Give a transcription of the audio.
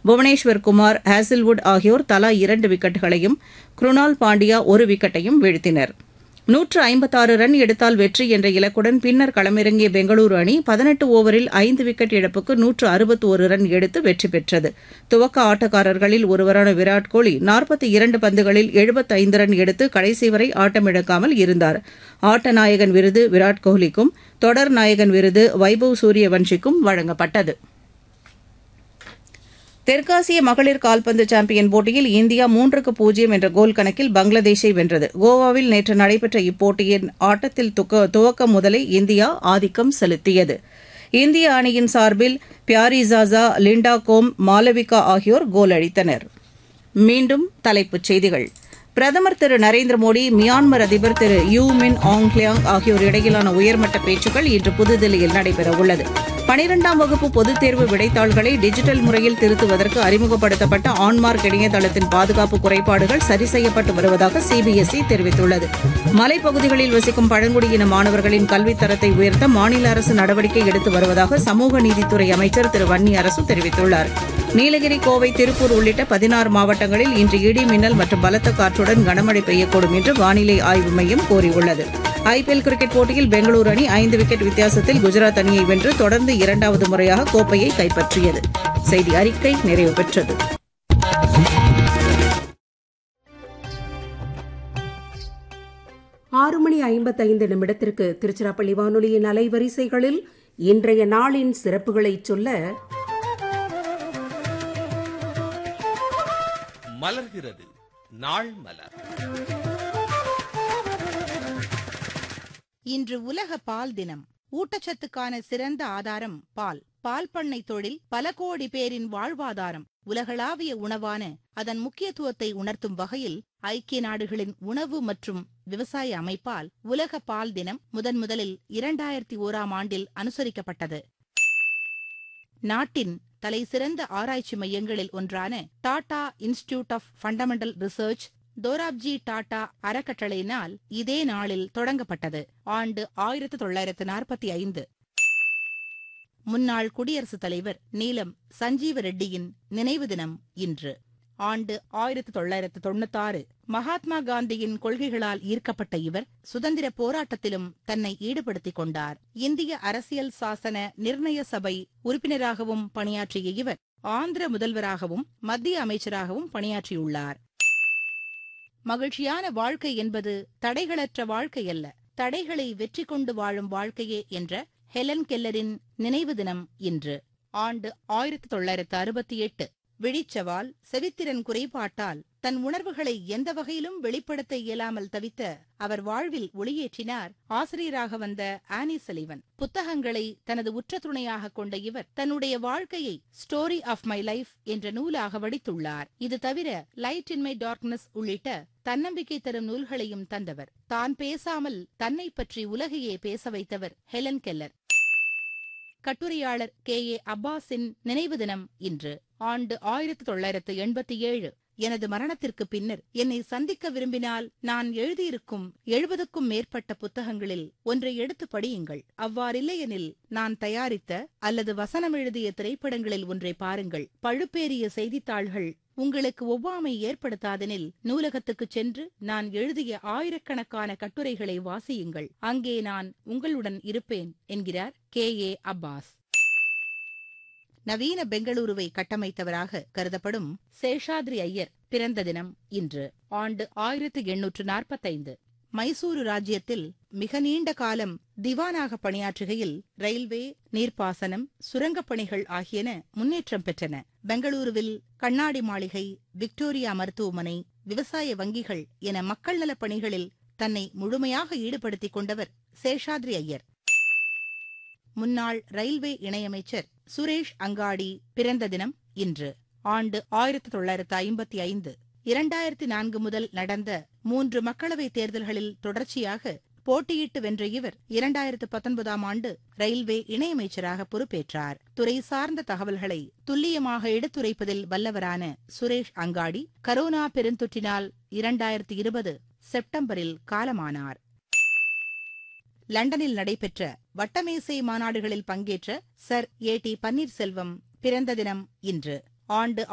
Bhubaneswar Kumar Hazlewood ஆகியோர் தலா இரண்டு விக்கெட்டுகளையும் குருணால் பாண்டியா ஒரு விக்கெட்டையும் வீழ்த்தினர் நூற்று ஐம்பத்தாறு ரன் எடுத்தால் வெற்றி என்ற இலக்குடன் பின்னர் களமிறங்கிய பெங்களூரு அணி பதினெட்டு ஓவரில் ஐந்து விக்கெட் இழப்புக்கு நூற்று அறுபத்து ஒரு ரன் எடுத்து வெற்றி பெற்றது துவக்க ஆட்டக்காரர்களில் ஒருவரான விராட் கோலி நாற்பத்தி இரண்டு பந்துகளில் எழுபத்தைந்து ரன் எடுத்து கடைசி வரை ஆட்டமிழக்காமல் இருந்தார் ஆட்ட நாயகன் விருது விராட் கோஹ்லிக்கும் தொடர் நாயகன் விருது வைபவ் சூரியவன்ஷிக்கும் வழங்கப்பட்டது தெற்காசிய மகளிர் கால்பந்து சாம்பியன் போட்டியில் இந்தியா மூன்றுக்கு பூஜ்ஜியம் என்ற கோல் கணக்கில் பங்களாதேஷை வென்றது கோவாவில் நேற்று நடைபெற்ற இப்போட்டியின் ஆட்டத்தில் துவக்கம் முதலே இந்தியா ஆதிக்கம் செலுத்தியது இந்திய அணியின் சார்பில் பியாரிசாசா லிண்டா கோம் மாலவிகா ஆகியோர் கோல் அடித்தனர் மீண்டும் தலைப்புச் செய்திகள் பிரதமர் திரு நரேந்திர மோடி மியான்மர் அதிபர் திரு யூ மின் ஆங் லியாங் ஆகியோர் இடையிலான உயர்மட்ட பேச்சுக்கள் இன்று புதுதில்லியில் நடைபெறவுள்ளது பனிரெண்டாம் வகுப்பு பொதுத் தேர்வு விடைத்தாள்களை டிஜிட்டல் முறையில் திருத்துவதற்கு அறிமுகப்படுத்தப்பட்ட ஆன்மார்க் இணையதளத்தின் பாதுகாப்பு குறைபாடுகள் சரி செய்யப்பட்டு வருவதாக சிபிஎஸ்இ தெரிவித்துள்ளது மலைப்பகுதிகளில் வசிக்கும் பழங்குடியின மாணவர்களின் கல்வித் தரத்தை உயர்த்த மாநில அரசு நடவடிக்கை எடுத்து வருவதாக சமூக நீதித்துறை அமைச்சர் திரு வன்னி அரசு தெரிவித்துள்ளார் நீலகிரி கோவை திருப்பூர் உள்ளிட்ட பதினாறு மாவட்டங்களில் இன்று இடி மின்னல் மற்றும் பலத்த காற்றுடன் கனமழை பெய்யக்கூடும் என்று வானிலை ஆய்வு மையம் கூறியுள்ளது ஐபிஎல் கிரிக்கெட் போட்டியில் பெங்களூரு அணி ஐந்து விக்கெட் வித்தியாசத்தில் குஜராத் அணியை வென்று தொடர்ந்து இரண்டாவது முறையாக கோப்பையை கைப்பற்றியது செய்தி அறிக்கை நிறைவு பெற்றது ஆறு மணி ஐம்பத்தைந்து நிமிடத்திற்கு திருச்சிராப்பள்ளி வானொலியின் அலைவரிசைகளில் இன்றைய நாளின் சிறப்புகளை சொல்ல மலர்கிறது நாள் மலர் இன்று உலக பால் தினம் ஊட்டச்சத்துக்கான சிறந்த ஆதாரம் பால் பால் பண்ணை தொழில் பல கோடி பேரின் வாழ்வாதாரம் உலகளாவிய உணவான அதன் முக்கியத்துவத்தை உணர்த்தும் வகையில் ஐக்கிய நாடுகளின் உணவு மற்றும் விவசாய அமைப்பால் உலக பால் தினம் முதன் முதலில் இரண்டாயிரத்தி ஓராம் ஆண்டில் அனுசரிக்கப்பட்டது நாட்டின் தலை சிறந்த ஆராய்ச்சி மையங்களில் ஒன்றான Tata institute of fundamental research Dorabji Tata அறக்கட்டளையினால் இதே நாளில் தொடங்கப்பட்டது ஆண்டு ஆயிரத்து தொள்ளாயிரத்து நாற்பத்தி ஐந்து முன்னாள் குடியரசுத் தலைவர் நீலம் சஞ்சீவ ரெட்டியின் நினைவு தினம் இன்று ஆண்டு ஆயிரத்து தொள்ளாயிரத்து தொண்ணூத்தாறு மகாத்மா காந்தியின் கொள்கைகளால் ஈர்க்கப்பட்ட இவர் சுதந்திர போராட்டத்திலும் தன்னை ஈடுபடுத்திக் கொண்டார் இந்திய அரசியல் சாசன நிர்ணய சபை உறுப்பினராகவும் பணியாற்றிய இவர் ஆந்திர முதல்வராகவும் மத்திய அமைச்சராகவும் பணியாற்றியுள்ளார் மகிழ்ச்சியான வாழ்க்கை என்பது தடைகளற்ற வாழ்க்கை அல்ல தடைகளை வெற்றி கொண்டு வாழும் வாழ்க்கையே என்ற ஹெலன் கெல்லரின் நினைவு தினம் இன்று ஆண்டு ஆயிரத்தி தொள்ளாயிரத்து அறுபத்தி எட்டு விழிச்சவால் செவித்திறன் குறைபாட்டால் தன் உணர்வுகளை எந்த வகையிலும் வெளிப்படுத்த இயலாமல் தவித்த அவர் வாழ்வில் ஒளியேற்றினார் ஆசிரியராக வந்த ஆனி சலிவன் புத்தகங்களை தனது உற்ற துணையாக கொண்ட இவர் தன்னுடைய வாழ்க்கையை ஸ்டோரி ஆஃப் மை லைஃப் என்ற நூலாக வடித்துள்ளார் இது தவிர லைட் இன் மை டார்க்னஸ் உள்ளிட்ட தன்னம்பிக்கை தரும் நூல்களையும் தந்தவர் தான் பேசாமல் தன்னை பற்றி உலகையே பேச வைத்தவர் ஹெலன் கெல்லர் கட்டுரையாளர் கே ஏ அப்பாஸின் நினைவு தினம் இன்று ஆண்டு ஆயிரத்தி தொள்ளாயிரத்து எண்பத்தி ஏழு எனது மரணத்திற்கு பின்னர் என்னை சந்திக்க விரும்பினால் நான் எழுதியிருக்கும் எழுபதுக்கும் மேற்பட்ட புத்தகங்களில் ஒன்றை எடுத்து படியுங்கள் அவ்வாறில்லையெனில் நான் தயாரித்த அல்லது வசனம் எழுதிய திரைப்படங்களில் ஒன்றை பாருங்கள் பழுப்பேறிய செய்தித்தாள்கள் உங்களுக்கு ஒவ்வாமை ஏற்படுத்தாதெனில் நூலகத்துக்குச் சென்று நான் எழுதிய ஆயிரக்கணக்கான கட்டுரைகளை வாசியுங்கள் அங்கே நான் உங்களுடன் இருப்பேன் என்கிறார் கே ஏ அப்பாஸ் நவீன பெங்களூருவை கட்டமைத்தவராக கருதப்படும் சேஷாத்ரி ஐயர் பிறந்த தினம் இன்று ஆண்டு ஆயிரத்து எண்ணூற்று நாற்பத்தைந்து மைசூரு ராஜ்யத்தில் மிக நீண்ட காலம் திவானாக பணியாற்றுகையில் ரயில்வே நீர்ப்பாசனம் சுரங்கப் பணிகள் ஆகியன முன்னேற்றம் பெற்றன பெங்களூருவில் கண்ணாடி மாளிகை விக்டோரியா மருத்துவமனை விவசாய வங்கிகள் என மக்கள் நலப் பணிகளில் தன்னை முழுமையாக ஈடுபடுத்திக் கொண்டவர் சேஷாத்ரி ஐயர் முன்னாள் ரயில்வே இணையமைச்சர் சுரேஷ் அங்காடி பிறந்த தினம் இன்று ஆண்டு ஆயிரத்தி தொள்ளாயிரத்து ஐம்பத்தி ஐந்து இரண்டாயிரத்தி நான்கு முதல் நடந்த மூன்று மக்களவைத் தேர்தல்களில் தொடர்ச்சியாக போட்டியிட்டு வென்ற இவர் இரண்டாயிரத்து பத்தொன்பதாம் ஆண்டு ரயில்வே இணையமைச்சராக பொறுப்பேற்றார் துறை சார்ந்த தகவல்களை துல்லியமாக எடுத்துரைப்பதில் வல்லவரான சுரேஷ் அங்காடி கரோனா பெருந்தொற்றினால் இரண்டாயிரத்தி இருபது செப்டம்பரில் காலமானார் லண்டனில் நடைபெற்ற வட்டமேசை மாநாடுகளில் பங்கேற்ற சர் ஏ டி பன்னீர்செல்வம் பிறந்த தினம் இன்று ஆண்டு